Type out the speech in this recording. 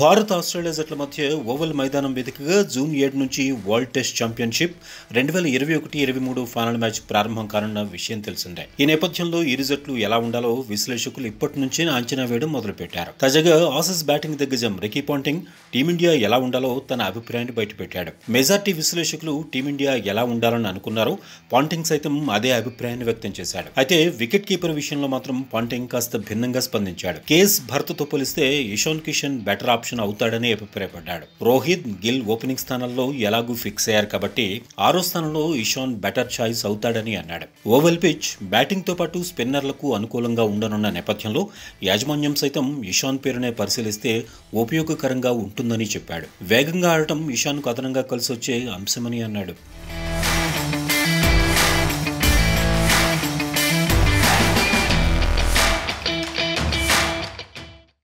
Bharat Australia జట్ల మధ్య oval మైదానం వేదికగా జూన్ ఏడు నుంచి వరల్డ్ టెస్ట్ ఛాంపియన్షిప్ రెండు వేల ఇరవై ఒకటి ఇరవై మూడు ఫైనల్ మ్యాచ్ ప్రారంభం కానున్న విషయం తెలిసిందే ఈ నేపథ్యంలో ఇరు జట్లు ఎలా ఉండాలో విశ్లేషకులు ఇప్పటి నుంచే అంచనా వేయడం మొదలుపెట్టారు తాజాగా ఆసీస్ బ్యాటింగ్ దిగ్గజం రికీ పాంటింగ్ టీమిండియా ఎలా ఉండాలో తన అభిప్రాయాన్ని బయటపెట్టాడు మెజార్టీ విశ్లేషకులు టీమిండియా ఎలా ఉండాలని అనుకున్నారో పాంటింగ్ సైతం అదే అభిప్రాయాన్ని వ్యక్తం చేశాడు అయితే వికెట్ కీపర్ విషయంలో మాత్రం పాంటింగ్ కాస్త భిన్నంగా స్పందించాడు కేఎస్ భరత్తో పోలిస్తే ఇషాన్ కిషన్ బెటర్ ఆప్షన్ అవుతాడని అభిప్రాయపడ్డాడు రోహిత్ గిల్ ఓపెనింగ్ స్థానంలో ఎలాగూ ఫిక్స్ అయ్యారు కాబట్టి ఆరో స్థానంలో ఇషాన్ బెటర్ చాయిస్ అవుతాడని అన్నాడు ఓవెల్ పిచ్ బ్యాటింగ్ తో పాటు స్పిన్నర్లకు అనుకూలంగా ఉండనున్న నేపథ్యంలో యాజమాన్యం సైతం ఇషాన్ పేరునే పరిశీలిస్తే ఉపయోగకరంగా ఉంటుందని చెప్పాడు వేగంగా ఆడటం ఇషాన్కు అదనంగా కలిసొచ్చే అంశమని అన్నాడు